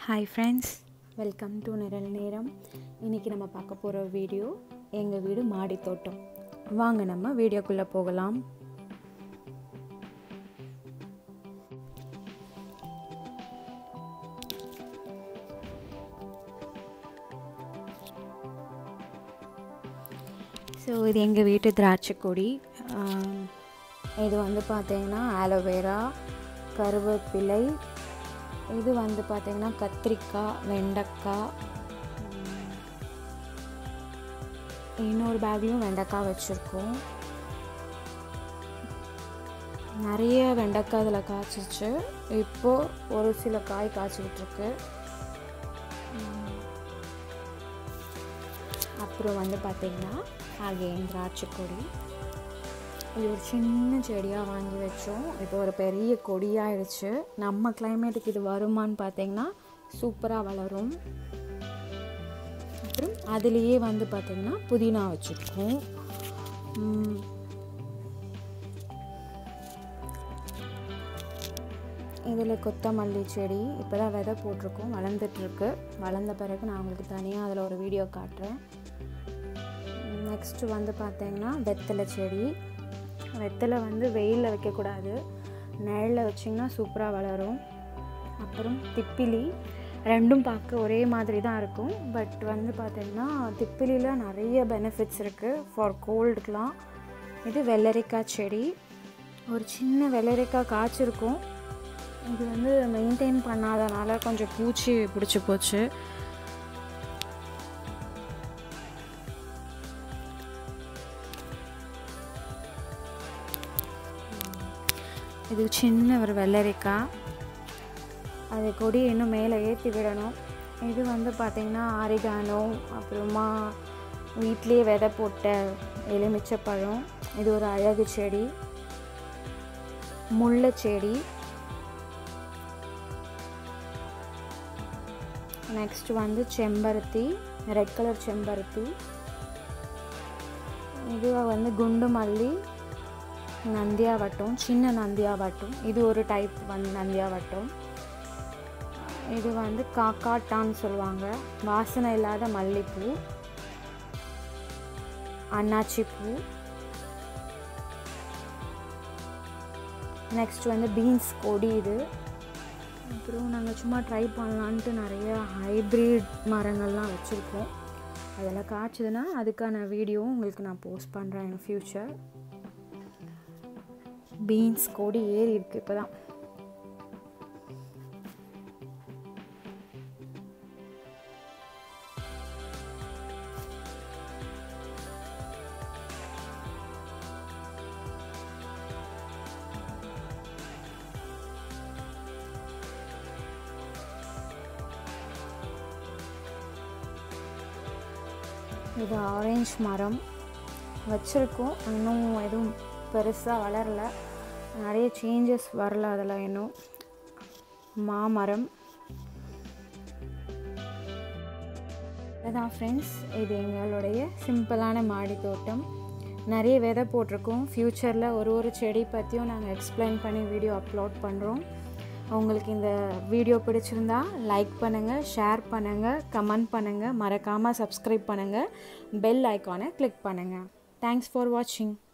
hi friends welcome to நிரல் நேரம் இன்றைக்கி நம்ம பார்க்க போகிற வீடியோ எங்கள் வீடு மாடி தோட்டம் வாங்க நம்ம வீடியோக்குள்ளே போகலாம் ஸோ இது எங்கள் வீட்டு திராட்சை கொடி ஆம், இது வந்து பார்த்தீங்கன்னா ஆலோவேரா கருவேப்பிலை இது வந்து பார்த்தீங்கன்னா கத்திரிக்காய் வெண்டைக்காய் உம், இன்னொரு பேக்லேயும் வெண்டைக்காய் வச்சுருக்கோம் நிறைய வெண்டைக்காய் இதில் காய்ச்சிச்சு இப்போது ஒரு சில காய் காய்ச்சிக்கிட்டு இருக்கு உம், அப்புறம் வந்து பார்த்தீங்கன்னா அகெயின் திராட்சை கொடி இது ஒரு சின்ன செடியாக வாங்கி வச்சோம் இப்போ ஒரு பெரிய கொடியாயிடுச்சு நம்ம கிளைமேட்டுக்கு இது வருமான்னு பார்த்தீங்கன்னா சூப்பராக வளரும் அப்புறம் அதுலேயே வந்து பார்த்திங்கன்னா புதினா வச்சுருக்கோம் உம், இதில் கொத்தமல்லி செடி இப்போ தான் விதை போட்டிருக்கோம் வளர்ந்துட்டுருக்கு வளர்ந்த பிறகு நான் உங்களுக்கு தனியாக அதில் ஒரு வீடியோ காட்டுறேன் நெக்ஸ்ட்டு வந்து பார்த்தீங்கன்னா வெத்தலை செடி வெத்தலை வந்து வெயிலில் வைக்கக்கூடாது நிழலில் வச்சிங்கன்னா சூப்பராக வளரும் அப்புறம் திப்பிலி ரெண்டும் பார்க்க ஒரே மாதிரி தான் இருக்கும் பட் வந்து பார்த்திங்கன்னா திப்பிலியில் நிறைய பெனிஃபிட்ஸ் இருக்குது ஃபார் கோல்டுக்கெலாம் இது வெள்ளரிக்காய் செடி ஒரு சின்ன வெள்ளரிக்காய் காய்ச்சிருக்கும் இது வந்து மெயின்டைன் பண்ணாதனால கொஞ்சம் பூச்சி பிடிச்சி போச்சு இது சின்ன ஒரு வெள்ளரிக்காய் அது கொடி இன்னும் மேலே ஏற்றி விடணும் இது வந்து பார்த்திங்கன்னா ஆரிகானோ அப்புறமா வீட்லேயே விதை போட்ட எலுமிச்சப்பழம் இது ஒரு அழகு செடி முல்லை செடி நெக்ஸ்ட் வந்து செம்பருத்தி ரெட் கலர் செம்பருத்தி இது வந்து குண்டு மல்லி நந்தியாவட்டம் சின்ன நந்தியாவட்டம் இது ஒரு டைப் வந்து நந்தியாவட்டம் இது வந்து காக்காட்டான்னு சொல்லுவாங்க வாசனை இல்லாத மல்லிப்பூ அன்னாச்சி பூ நெக்ஸ்ட் வந்து பீன்ஸ் கொடி இது அப்புறம் நாங்கள் சும்மா ட்ரை பண்ணலான்ட்டு நிறைய ஹைப்ரிட் மரங்கள்லாம் வச்சுருக்கோம் அதெல்லாம் காய்ச்சதுன்னா அதுக்கான வீடியோவும் உங்களுக்கு நான் போஸ்ட் பண்ணுறேன் இன் ஃப்யூச்சர் பீன்ஸ் கொடி ஏறி இருக்கு இப்போ தான் இது ஆரஞ்சு மரம் வச்சுருக்கோம் இன்னும் எதுவும் பெருசாக வளரல நிறைய சேஞ்சஸ் வரல அதில் இன்னும் மாமரம் அதான் ஃப்ரெண்ட்ஸ் இது எங்களுடைய சிம்பிளான மாடி தோட்டம் நிறைய விதை போட்டிருக்கோம் ஃப்யூச்சரில் ஒரு ஒரு செடி பற்றியும் நாங்கள் எக்ஸ்பிளைன் பண்ணி வீடியோ அப்லோட் பண்ணுறோம் உங்களுக்கு இந்த வீடியோ பிடிச்சிருந்தா லைக் பண்ணுங்கள் ஷேர் பண்ணுங்கள் கமெண்ட் பண்ணுங்கள் மறக்காமல் சப்ஸ்கிரைப் பண்ணுங்கள் பெல் ஐக்கானை கிளிக் பண்ணுங்கள் தேங்க்ஸ் ஃபார் வாட்சிங்